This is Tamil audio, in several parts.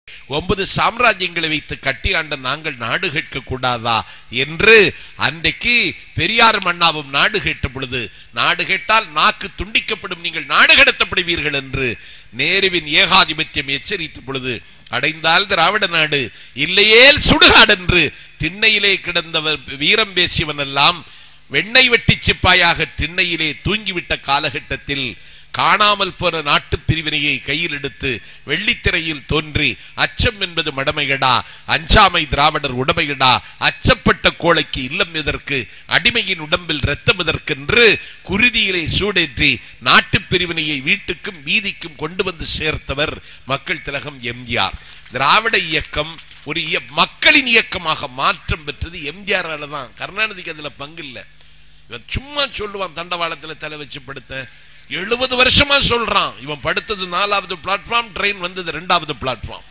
ஒன்பது சாம்ராஜ்யங்களை வைத்து கட்டி ஆண்ட நாங்கள் நாடு கேட்க கூடாதா என்று அன்றைக்கு பெரியார் மன்னாவும் நாடு கேட்ட பொழுது நாடு கேட்டால் நாக்கு துண்டிக்கப்படும் நீங்கள் நாடு கடத்தப்படுவீர்கள் என்று நேருவின் ஏகாதிபத்தியம் எச்சரித்த பொழுது அடைந்தால் திராவிட நாடு இல்லையேல் சுடுகாடு என்று திண்ணையிலே கிடந்தவர் வீரம் பேசியவன் எல்லாம் வெண்ணெய் வெட்டி சிப்பாயாக திண்ணையிலே தூங்கிவிட்ட காலகட்டத்தில் காணாமல் போன நாட்டு பிரிவினையை கையில் எடுத்து வெள்ளித்திரையில் தோன்றி அச்சம் என்பது மடமையடா அஞ்சாமை திராவிடர் உடமையடா அச்சப்பட்ட கோழைக்கு இல்லம் எதற்கு அடிமையின் உடம்பில் ரத்தம் எதற்கென்று குருதியிலே சூடேற்றி நாட்டு பிரிவினையை வீட்டுக்கும் வீதிக்கும் கொண்டு வந்து சேர்த்தவர் மக்கள் திலகம் எம்ஜிஆர் திராவிட இயக்கம் ஒரு இய- மக்களின் இயக்கமாக மாற்றம் பெற்றது எம்ஜிஆரால தான் கருணாநிதிக்கு அதுல பங்கு இல்லை இவன் சும்மா சொல்லுவான் தண்டவாளத்துல தலை வச்சு படுத்த எழுபது வருஷமா சொல்றான் இவன் படுத்தது நாலாவது பிளாட்ஃபார்ம் ட்ரெயின் வந்தது ரெண்டாவது பிளாட்ஃபார்ம்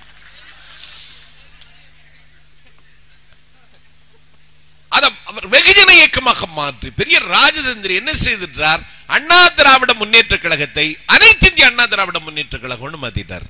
அத அவர் வெகுஜன இயக்கமாக மாற்றி பெரிய ராஜதந்திரி என்ன செய்துட்டார் அண்ணா திராவிட முன்னேற்ற கழகத்தை அனைத்து இந்திய அண்ணா திராவிட முன்னேற்ற கழகம்னு மாத்திட்டார்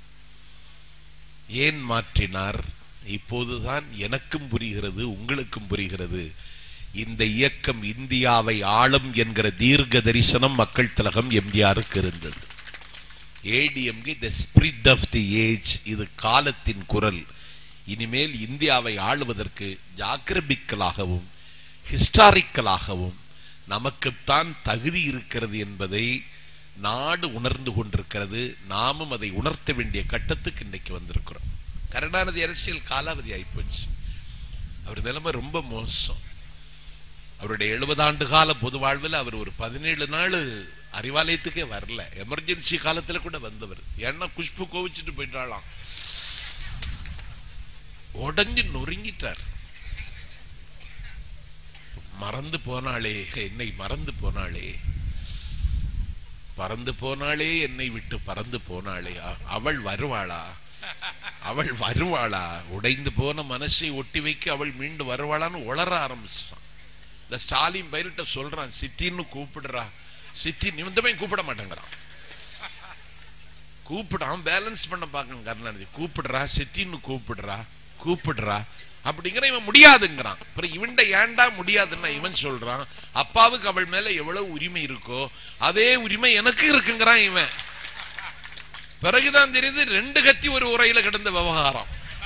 ஏன் மாற்றினார் இப்போதுதான் எனக்கும் புரிகிறது உங்களுக்கும் புரிகிறது இந்த இயக்கம் இந்தியாவை ஆளும் என்கிற தீர்க்க தரிசனம் மக்கள் திலகம் எம்ஜிஆருக்கு இருந்தது ADMK the spirit of the age இது காலத்தின் குரல் இனிமேல் இந்தியாவை ஆளுவதற்கு ஜாக்கிரபிக்கலாகவும் ஹிஸ்டாரிக்கலாகவும் நமக்குத்தான் தகுதி இருக்கிறது என்பதை நாடு உணர்ந்து கொண்டிருக்கிறது நாமும் அதை உணர்த்த வேண்டிய கட்டத்துக்கு இன்னைக்கு வந்திருக்கிறோம் கருணாநிதி அரசியல் காலாவதி ஆயிப்போச்சு அவர் நிலைமை ரொம்ப மோசம் அவருடைய எழுபது ஆண்டு கால பொது வாழ்வில் அவர் ஒரு பதினேழு நாள் அறிவாலயத்துக்கே வரல எமர்ஜென்சி காலத்துல கூட வந்தவர் ஏன்னா குஷ்பு கோவிச்சுட்டு போயிட்டாளாம் உடஞ்சு நொறுங்கிட்டார் மறந்து போனாளே என்னை மறந்து போனாளே பறந்து போனாளே என்னை விட்டு பறந்து போனாளே அ- அவள் வருவாளா அவள் வருவாளா உடைந்து போன மனசை ஒட்டி வைக்க அவள் மீண்டு வருவாளான்னு உளர ஆரம்பிச்சிட்டான் இந்த ஸ்டாலின் பயிரிட்ட சொல்றான் சித்தின்னு கூப்பிடுறா சித்தி நிமிந்தமே கூப்பிட மாட்டேங்கிறான் கூப்பிடாம பேலன்ஸ் பண்ண பார்க்கணும் கருணாநிதி கூப்பிடுறா சித்தின்னு கூப்பிடுறா கூப்பிடுறா அப்படிங்கிற இவன் முடியாதுங்கிறான் அப்புறம் இவன்ட ஏன்டா முடியாதுன்னா இவன் சொல்றான் அப்பாவுக்கு அவள் மேல எவ்வளவு உரிமை இருக்கோ அதே உரிமை எனக்கு இருக்குங்கிறான் இவன் பிறகுதான் தெரியுது ரெண்டு கத்தி ஒரு உரையில கிடந்த விவகாரம்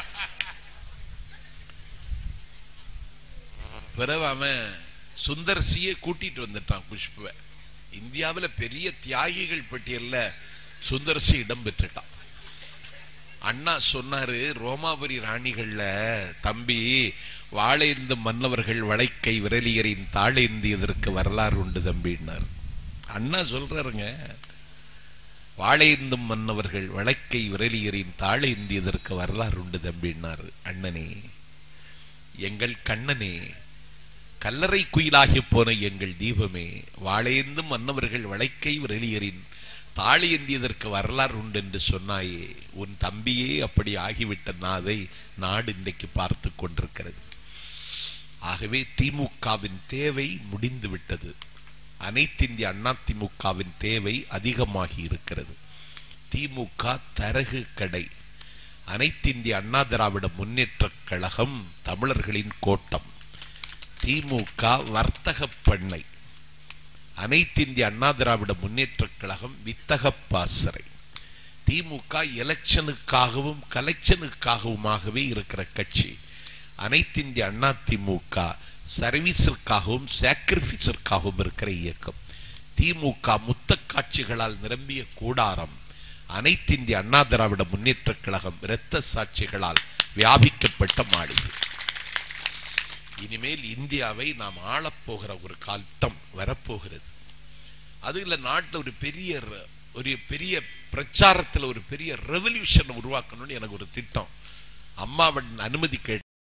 பிறகு அவன் சுந்தர் சியை கூட்டிட்டு வந்துட்டான் புஷ்புவை இந்தியாவுல பெரிய தியாகிகள் பட்டியல்ல சுந்தர் சி இடம் பெற்றுட்டான் அண்ணா சொன்னாரு ரோமாபுரி ராணிகள்ல தம்பி வாழேந்த மன்னவர்கள் வளைக்கை விரலியரின் தாழேந்தியதற்கு வரலாறு உண்டு தம்பின்னார் அண்ணா சொல்றாருங்க வாழேந்தும் மன்னவர்கள் வளைக்கை விரலியரின் தாழேந்தியதற்கு வரலாறு உண்டு தம்பின்னார் அண்ணனே எங்கள் கண்ணனே கல்லறை குயிலாகி போன எங்கள் தீபமே வாழேந்தும் மன்னவர்கள் வளைக்கை விரலியரின் தாலி ஏந்தியதற்கு வரலாறு உண்டு என்று சொன்னாயே உன் தம்பியே அப்படி ஆகிவிட்ட நாதை நாடு இன்றைக்கு பார்த்து கொண்டிருக்கிறது ஆகவே திமுகவின் தேவை முடிந்து விட்டது அனைத்திந்திய அண்ணா திமுகவின் தேவை அதிகமாகி இருக்கிறது திமுக தரகு கடை அனைத்திந்திய அண்ணா திராவிட முன்னேற்றக் கழகம் தமிழர்களின் கோட்டம் திமுக வர்த்தக பண்ணை அனைத்திந்திய அண்ணா திராவிட முன்னேற்றக் கழகம் வித்தக பாசறை திமுக எலெக்ஷனுக்காகவும் கலெக்ஷனுக்காகவுமாகவே இருக்கிற கட்சி அனைத்திந்திய அண்ணா திமுக சர்வீஸிற்காகவும் சாக்ரிஃபைஸிற்காகவும் இருக்கிற இயக்கம் திமுக முத்த காட்சிகளால் நிரம்பிய கூடாரம் அனைத்திந்திய அண்ணா திராவிட முன்னேற்றக் கழகம் இரத்த சாட்சிகளால் வியாபிக்கப்பட்ட மாளிகை இனிமேல் இந்தியாவை நாம் ஆளப்போகிற ஒரு காட்டம் வரப்போகிறது அது இல்ல நாட்டில் ஒரு பெரிய ர- ஒரு பெரிய பிரச்சாரத்துல ஒரு பெரிய ரெவல்யூஷன் உருவாக்கணும்னு எனக்கு ஒரு திட்டம் அம்மாவின் அனுமதி கேட்டு